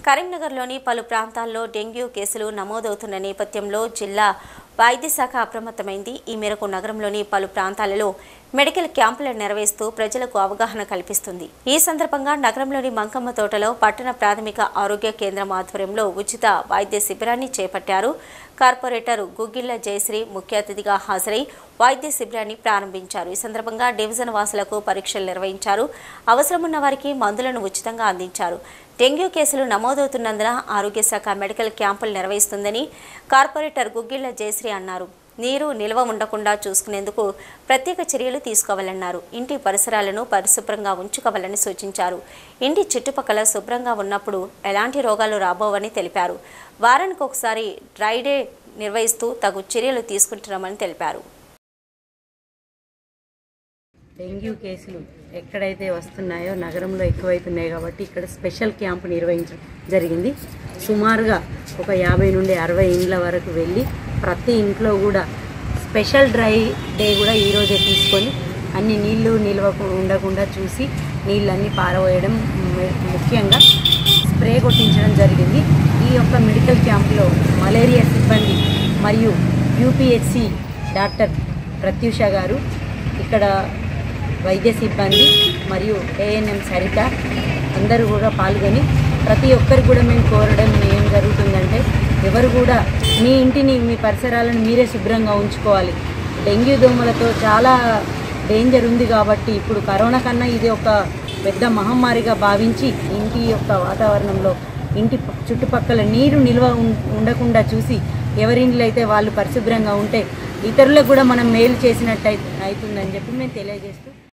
కరీంనగర్లోని పలు ప్రాంతాల్లో డెంగ్యూ కేసులు నమోదవుతున్న నేపథ్యంలో జిల్లా వైద్య శాఖ అప్రమత్తమైంది ఈ మేరకు నగరంలోని పలు ప్రాంతాలలో మెడికల్ క్యాంపులను నిర్వహిస్తూ ప్రజలకు అవగాహన కల్పిస్తుంది ఈ సందర్భంగా నగరంలోని మంకమ్మ తోటలో పట్టణ ప్రాథమిక ఆరోగ్య కేంద్రం ఆధ్వర్యంలో ఉచిత వైద్య శిబిరాన్ని చేపట్టారు కార్పొరేటర్ గుగ్గిళ్ల జయశ్రీ ముఖ్య అతిథిగా హాజరై వైద్య శిబిరాన్ని ప్రారంభించారు ఈ సందర్భంగా డివిజన్ వాసులకు పరీక్షలు నిర్వహించారు అవసరమున్న వారికి మందులను ఉచితంగా అందించారు డెంగ్యూ కేసులు నమోదవుతున్నందున ఆరోగ్య శాఖ మెడికల్ క్యాంపులు నిర్వహిస్తుందని కార్పొరేటర్ గుగ్గిళ్ల జయశ్రీ అన్నారు నీరు నిల్వ ఉండకుండా చూసుకునేందుకు ప్రత్యేక చర్యలు తీసుకోవాలన్నారు ఇంటి పరిసరాలను పరిశుభ్రంగా ఉంచుకోవాలని సూచించారు ఇంటి చుట్టుపక్కల శుభ్రంగా ఉన్నప్పుడు ఎలాంటి రోగాలు రాబోవని తెలిపారు వారానికి ఒకసారి డ్రై డే నిర్వహిస్తూ తగు చర్యలు తీసుకుంటున్నామని తెలిపారు డెంగ్యూ కేసులు ఎక్కడైతే వస్తున్నాయో నగరంలో ఎక్కువైతున్నాయి కాబట్టి ఇక్కడ స్పెషల్ క్యాంప్ నిర్వహించడం జరిగింది సుమారుగా ఒక యాభై నుండి అరవై ఇండ్ల వరకు వెళ్ళి ప్రతి ఇంట్లో కూడా స్పెషల్ డ్రై డే కూడా ఈరోజే తీసుకొని అన్ని నీళ్లు నిల్వ ఉండకుండా చూసి నీళ్ళన్నీ పారవేయడం ము- ముఖ్యంగా స్ప్రే కొట్టించడం జరిగింది ఈ యొక్క మెడికల్ క్యాంప్లో మలేరియా సిబ్బంది మరియు యూపీహెచ్సి డాక్టర్ ప్రత్యూష గారు ఇక్కడ వైద్య సిబ్బంది మరియు ఏఎన్ఎం సరిత అందరూ కూడా పాల్గొని ప్రతి ఒక్కరికి కూడా మేము కోరడం ఏం జరుగుతుందంటే ఎవరు కూడా మీ ఇంటిని మీ పరిసరాలను మీరే శుభ్రంగా ఉంచుకోవాలి డెంగ్యూ దోమలతో చాలా డేంజర్ ఉంది కాబట్టి ఇప్పుడు కరోనా కన్నా ఇది ఒక పెద్ద మహమ్మారిగా భావించి ఇంటి యొక్క వాతావరణంలో ఇంటి ప- చుట్టుపక్కల నీరు నిల్వ ఉం- ఉండకుండా చూసి ఎవరింట్లో అయితే వాళ్ళు పరిశుభ్రంగా ఉంటే ఇతరులకు కూడా మనం మేలు చేసినట్టు అవుతుందని చెప్పి మేము తెలియజేస్తూ